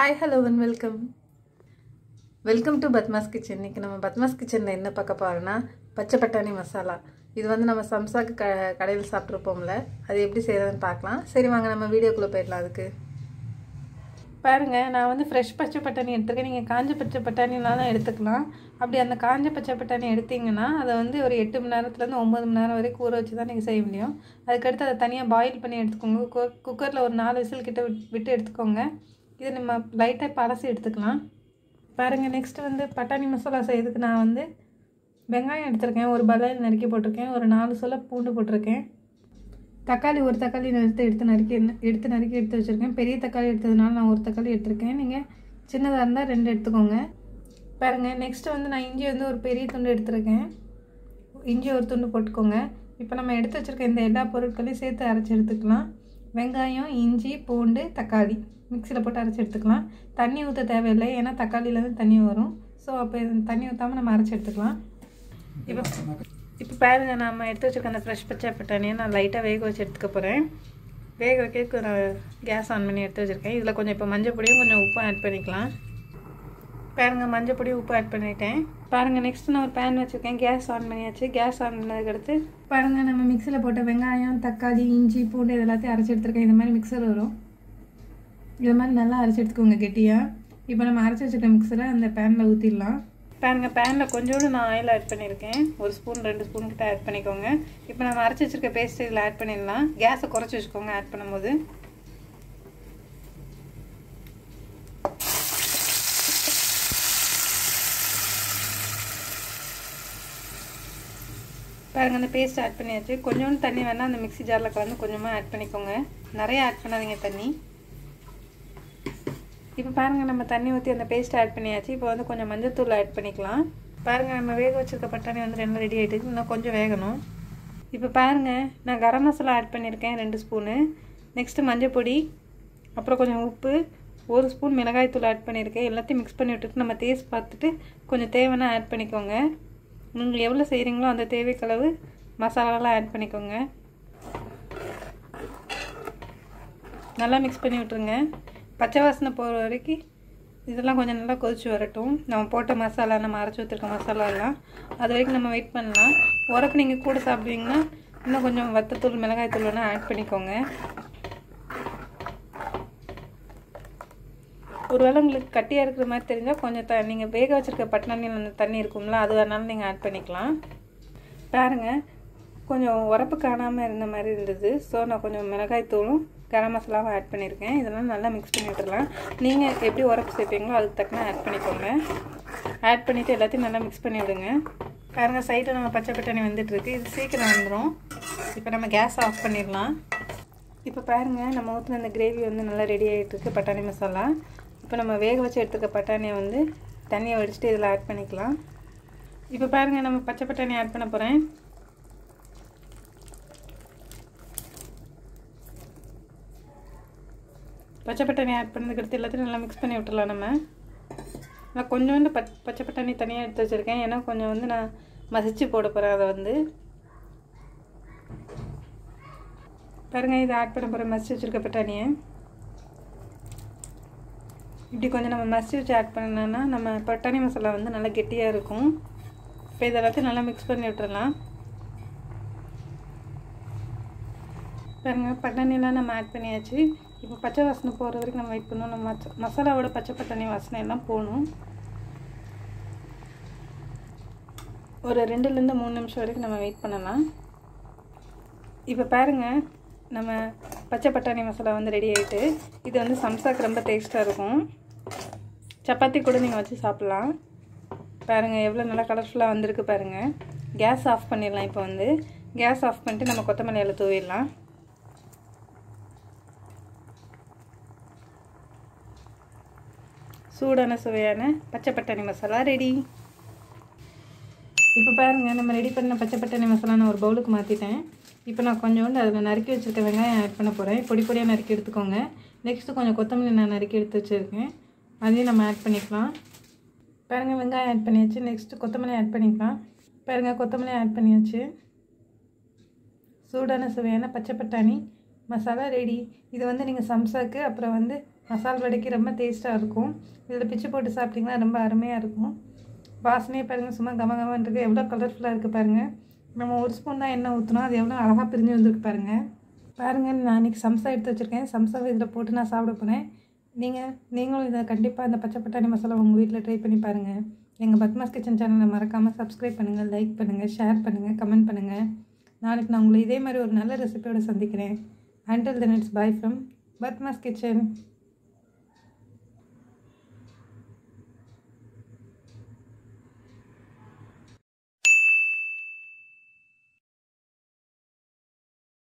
hi hello and welcome welcome to Padma's kitchen இன்னைக்கு நம்ம பத்மாஸ் கிச்சனில் என்ன பார்க்க போகிறோன்னா பச்சை பட்டாணி மசாலா இது வந்து நம்ம சம்சாக்கு க கடையில் சாப்பிட்ருப்போம்ல அது எப்படி செய்கிறதுன்னு பார்க்கலாம் சரி வாங்க நம்ம வீடியோக்குள்ளே போயிடலாம் அதுக்கு பாருங்க நான் வந்து ஃப்ரெஷ் பச்சை பட்டாணி எடுத்துருக்கேன் நீங்கள் காஞ்ச பச்சை பட்டாணினாலும் எடுத்துக்கலாம் அப்படி அந்த காஞ்ச பச்சை பட்டாணி எடுத்தீங்கன்னா அதை வந்து ஒரு எட்டு மணி நேரத்துலேருந்து ஒம்பது மணி நேரம் வரைக்கும் ஊற வச்சு தான் நீங்கள் செய்ய முடியும் அதுக்கடுத்து அதை தனியாக பாயில் பண்ணி எடுத்துக்கோங்க குக் குக்கரில் ஒரு நாலு விசில் கிட்ட விட்- விட்டு எடுத்துக்கோங்க இது நம்ம லைட்டாக இப்போ அலசி எடுத்துக்கலாம் பாருங்கள் நெக்ஸ்ட்டு வந்து பட்டாணி மசாலா செய்யறதுக்கு நான் வந்து வெங்காயம் எடுத்திருக்கேன் ஒரு பலையில் நறுக்கி போட்டிருக்கேன் ஒரு நாலு சொல்ல பூண்டு போட்டிருக்கேன் தக்காளி ஒரு தக்காளி எடுத்து எடுத்து நறுக்கி எடுத்து நறுக்கி எடுத்து வச்சுருக்கேன் பெரிய தக்காளி எடுத்ததுனால நான் ஒரு தக்காளி எடுத்திருக்கேன் நீங்கள் சின்னதாக இருந்தால் ரெண்டு எடுத்துக்கோங்க பாருங்கள் நெக்ஸ்ட்டு வந்து நான் இஞ்சி வந்து ஒரு பெரிய துண்டு எடுத்திருக்கேன் இஞ்சி ஒரு துண்டு போட்டுக்கோங்க இப்போ நம்ம எடுத்து வச்சுருக்க இந்த எல்லா பொருட்களையும் சேர்த்து அரைச்சி எடுத்துக்கலாம் வெங்காயம் இஞ்சி பூண்டு தக்காளி மிக்சியில் போட்டு அரைச்சி எடுத்துக்கலாம் தண்ணி ஊற்ற தேவையில்லை ஏன்னா தக்காளியிலேருந்து தண்ணி வரும் ஸோ அப்போ தண்ணி ஊற்றாமல் நம்ம அரைச்சி எடுத்துக்கலாம் இப்போ இப்போ பாருங்க நம்ம எடுத்து வச்சுருக்க அந்த ஃப்ரெஷ் பச்சை பட்டாணியை நான் லைட்டாக வேக வச்சு எடுத்துக்க போகிறேன் வேக வைக்கிறதுக்கு நான் கேஸ் ஆன் பண்ணி எடுத்து வச்சுருக்கேன் இதில் கொஞ்சம் இப்போ மஞ்சள் பொடியும் கொஞ்சம் உப்பும் ஆட் பண்ணிக்கலாம் பாருங்க மஞ்சள் பொடி உப்பு ஆட் பண்ணிட்டேன் பாருங்க நெக்ஸ்ட் நான் ஒரு பேன் வச்சுருக்கேன் கேஸ் ஆன் பண்ணியாச்சு கேஸ் ஆன் பண்ணதுக்கு அடுத்து பாருங்க நம்ம மிக்சியில் போட்ட வெங்காயம் தக்காளி இஞ்சி பூண்டு இது எல்லாத்தையும் அரைச்சி எடுத்துருக்கேன் இந்த மாதிரி மிக்சர் வரும் இது மாதிரி நல்லா அரைச்சி எடுத்துக்கோங்க கெட்டியாக இப்போ நம்ம அரைச்சி வச்சுருக்க மிக்சரை அந்த பேனில் ஊற்றிடலாம் பாருங்க பேனில் கொஞ்சோண்டு நான் ஆயில் ஆட் பண்ணியிருக்கேன் ஒரு ஸ்பூன் ரெண்டு ஸ்பூன் கிட்ட ஆட் பண்ணிக்கோங்க இப்போ நம்ம அரைச்சி வச்சிருக்க பேஸ்ட் இதில் ஆட் பண்ணிடலாம் கேஸை குறைச்சி வச்சுக்கோங்க ஆட் பண்ணும்போது பாருங்க அந்த பேஸ்ட் ஆட் பண்ணியாச்சு கொஞ்சோண்டு தண்ணி வேணால் அந்த மிக்ஸி ஜாரில் கலந்து கொஞ்சமாக ஆட் பண்ணிக்கோங்க நிறைய ஆட் பண்ணாதீங்க தண்ணி இப்போ பாருங்கள் நம்ம தண்ணி ஊற்றி அந்த பேஸ்ட் ஆட் பண்ணியாச்சு இப்போ வந்து கொஞ்சம் மஞ்சத்தூள் ஆட் பண்ணிக்கலாம் பாருங்கள் நம்ம வேக வச்சிருக்க பட்டாணி வந்து ரெண்டு ரெடி ஆகிட்டு இன்னும் கொஞ்சம் வேகணும் இப்போ பாருங்கள் நான் கரம் மசாலா ஆட் பண்ணியிருக்கேன் ரெண்டு ஸ்பூனு நெக்ஸ்ட்டு மஞ்சள் பொடி அப்புறம் கொஞ்சம் உப்பு ஒரு ஸ்பூன் மிளகாய்த்தூள் ஆட் பண்ணியிருக்கேன் எல்லாத்தையும் மிக்ஸ் பண்ணி விட்டுட்டு நம்ம டேஸ்ட் பார்த்துட்டு கொஞ்சம் தேவைன்னா ஆட் பண்ணிக்கோங்க நீங்கள் எவ்வளோ செய்கிறீங்களோ அந்த தேவைக்களவு மசாலாலாம் ஆட் பண்ணிக்கோங்க நல்லா மிக்ஸ் பண்ணி விட்ருங்க பச்சை வாசனை போகிற வரைக்கும் இதெல்லாம் கொஞ்சம் நல்லா கொதிச்சு வரட்டும் நம்ம போட்ட மசாலா நம்ம அரைச்சி ஊற்றிருக்க மசாலாலாம் அது வரைக்கும் நம்ம வெயிட் பண்ணலாம் உரப்பு நீங்கள் கூட சாப்பிடுவீங்கன்னா இன்னும் கொஞ்சம் வத்தத்தூள் மிளகாய்த்தூள் வேணால் ஆட் பண்ணிக்கோங்க ஒருவேளை உங்களுக்கு கட்டியாக இருக்கிற மாதிரி தெரிஞ்சால் கொஞ்சம் த நீங்கள் வேக வச்சுருக்க பட்டாணியில் அந்த தண்ணி இருக்கும்ல அது வேணாலும் நீங்கள் ஆட் பண்ணிக்கலாம் பாருங்கள் கொஞ்சம் உரப்பு காணாமல் இருந்த மாதிரி இருந்தது ஸோ நான் கொஞ்சம் மிளகாய்த்தூளும் கரம் மசாலாவும் ஆட் பண்ணியிருக்கேன் இதெல்லாம் நல்லா மிக்ஸ் பண்ணி விட்டுடலாம் நீங்கள் எப்படி உரப்பு சேர்ப்பீங்களோ அதுக்கு தக்கன ஆட் பண்ணிக்கோங்க ஆட் பண்ணிவிட்டு எல்லாத்தையும் நல்லா மிக்ஸ் பண்ணி விடுங்க பாருங்க சைடில் நம்ம பச்சை பட்டாணி வந்துட்டுருக்கு இது சீக்கிரம் வந்துடும் இப்போ நம்ம கேஸ் ஆஃப் பண்ணிடலாம் இப்போ பாருங்கள் நம்ம ஊற்றின அந்த கிரேவி வந்து நல்லா ரெடி ஆகிட்டு இருக்கு பட்டாணி மசாலா இப்போ நம்ம வேக வச்சு எடுத்துக்க பட்டாணியை வந்து தண்ணியை வடிச்சிட்டு இதில் ஆட் பண்ணிக்கலாம் இப்போ பாருங்கள் நம்ம பச்சை பட்டாணி ஆட் பண்ண போகிறேன் பச்சை பட்டாணி ஆட் பண்ணதுக்கு அடுத்து எல்லாத்தையும் நல்லா மிக்ஸ் பண்ணி விட்டுடலாம் நம்ம நான் கொஞ்சோண்டு பச் பச்சை பட்டாணி தனியாக எடுத்து வச்சுருக்கேன் ஏன்னா கொஞ்சம் வந்து நான் மசிச்சு போட போகிறேன் அதை வந்து பாருங்கள் இதை ஆட் பண்ண போகிறேன் மசிச்சு வச்சுருக்க பட்டாணியை இப்படி கொஞ்சம் நம்ம மசிச்சு வச்சு ஆட் பண்ணோன்னா நம்ம பட்டாணி மசாலா வந்து நல்லா கெட்டியாக இருக்கும் இப்போ இது எல்லாத்தையும் நல்லா மிக்ஸ் பண்ணி விட்டுறலாம் பாருங்க பட்டாணியெல்லாம் நம்ம ஆட் பண்ணியாச்சு இப்போ பச்சை வாசனை போகிற வரைக்கும் நம்ம வெயிட் பண்ணணும் நம்ம மச்ச- மசாலாவோட பச்சை பட்டாணி வாசனை எல்லாம் போகணும் ஒரு ரெண்டுலேருந்து மூணு நிமிஷம் வரைக்கும் நம்ம வெயிட் பண்ணலாம் இப்போ பாருங்க நம்ம பச்சை பட்டாணி மசாலா வந்து ரெடி ஆகிட்டு இது வந்து சம்சாக்கு ரொம்ப டேஸ்ட்டாக இருக்கும் சப்பாத்தி கூட நீங்கள் வச்சு சாப்பிட்லாம் பாருங்கள் எவ்வளோ நல்லா கலர்ஃபுல்லாக வந்திருக்கு பாருங்கள் கேஸ் ஆஃப் பண்ணிடலாம் இப்போ வந்து கேஸ் ஆஃப் பண்ணிட்டு நம்ம கொத்தமல்லி இலை தூவிடலாம் சூடான சுவையான பச்சை பட்டாணி மசாலா ரெடி இப்போ பாருங்கள் நம்ம ரெடி பண்ண பச்சை பட்டாணி மசாலா நான் ஒரு பவுலுக்கு மாற்றிட்டேன் இப்போ நான் கொஞ்சோண்டு அதில் நறுக்கி வச்சுருக்க வெங்காயம் ஆட் பண்ண போகிறேன் பொடி பொடியாக நறுக்கி எடுத்துக்கோங்க நெக்ஸ்ட்டு கொஞ்சம் கொத்தமல்லி நான் நறுக்கி எடுத்து வச்சுருக்கேன் அதையும் நம்ம ஆட் பண்ணிக்கலாம் பாருங்கள் வெங்காயம் ஆட் பண்ணியாச்சு நெக்ஸ்ட்டு கொத்தமல்லி ஆட் பண்ணிக்கலாம் பாருங்கள் கொத்தமல்லி ஆட் பண்ணியாச்சு சூடான சுவையான பச்சை பட்டாணி மசாலா ரெடி இது வந்து நீங்கள் சம்சாக்கு அப்புறம் வந்து மசால் வடைக்கு ரொம்ப டேஸ்ட்டாக இருக்கும் இதில் பிச்சு போட்டு சாப்பிட்டிங்கன்னா ரொம்ப அருமையாக இருக்கும் வாசனையே பாருங்கள் சும்மா கம கமன்னு இருக்குது எவ்வளோ கலர்ஃபுல்லாக இருக்குது பாருங்கள் நம்ம ஒரு ஸ்பூன் தான் எண்ணெய் ஊற்றினோம் அது எவ்வளோ அழகாக பிரிஞ்சு வந்திருக்கு பாருங்கள் பாருங்கள் நான் இன்றைக்கி சம்சா எடுத்து வச்சுருக்கேன் சம்சாவை இதில் போட்டு நான் சாப்பிட போகிறேன் நீங்கள் நீங்களும் இதை கண்டிப்பாக இந்த பச்சை பட்டாணி மசாலா உங்கள் வீட்டில் ட்ரை பண்ணி பாருங்கள் எங்கள் பத்மாஸ் கிச்சன் சேனலை மறக்காமல் சப்ஸ்கிரைப் பண்ணுங்கள் லைக் பண்ணுங்கள் ஷேர் பண்ணுங்கள் கமெண்ட் பண்ணுங்கள் நாளைக்கு நான் உங்களை இதே மாதிரி ஒரு நல்ல ரெசிபியோடு சந்திக்கிறேன் until then it's bye from Padma's kitchen